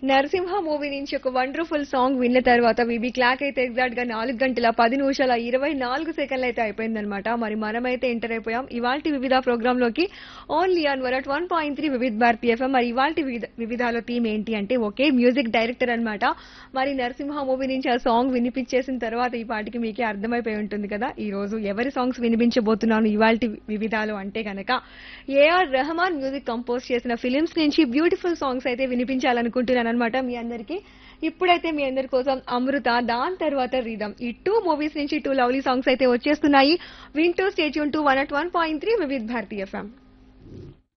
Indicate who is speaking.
Speaker 1: Narasimha movie నుంచి ఒక wonderful song విన్న తర్వాత బీబీ క్లాక్ అయితే ఎగ్జాక్ట్ గా నాలుగు గంటల పది నిమిషాల ఇరవై నాలుగు సెకండ్లు అయితే అయిపోయిందనమాట మరి మనమైతే ఎంటర్ అయిపోయాం ఇవాల్టి వివిధ ప్రోగ్రామ్ లోకి ఓన్లీ ఆన్ వరట్ one point three Vividh Bharati FM మరి ఇవాల్టి వివిధ వివిధాలో థీమ్ ఏంటి అంటే ఒకే మ్యూజిక్ డైరెక్టర్ అన్నమాట మరి నరసింహ మూవీ నుంచి ఆ సాంగ్ వినిపించేసిన తర్వాత ఈ పాటికి మీకే అర్థమైపోయి ఉంటుంది కదా ఈ రోజు ఎవరి సాంగ్స్ వినిపించబోతున్నాను ఇవాల్టి వివిధాలు అంటే గనక ఏఆర్ రెహమాన్ మ్యూజిక్ కంపోజ్ చేసిన ఫిలిమ్స్ నుంచి బ్యూటిఫుల్ సాంగ్స్ అయితే వినిపించాలనుకుంటున్నాను అనమాట మీ అందరికీ ఇప్పుడైతే మీ అందరి కోసం అమృత దాని తర్వాత రీదం ఈ టూ మూవీస్ నుంచి టూ లవ్లీ సాంగ్స్ అయితే వచ్చేస్తున్నాయి వింటూ stay tuned to one at one point three Vividh Bharati FM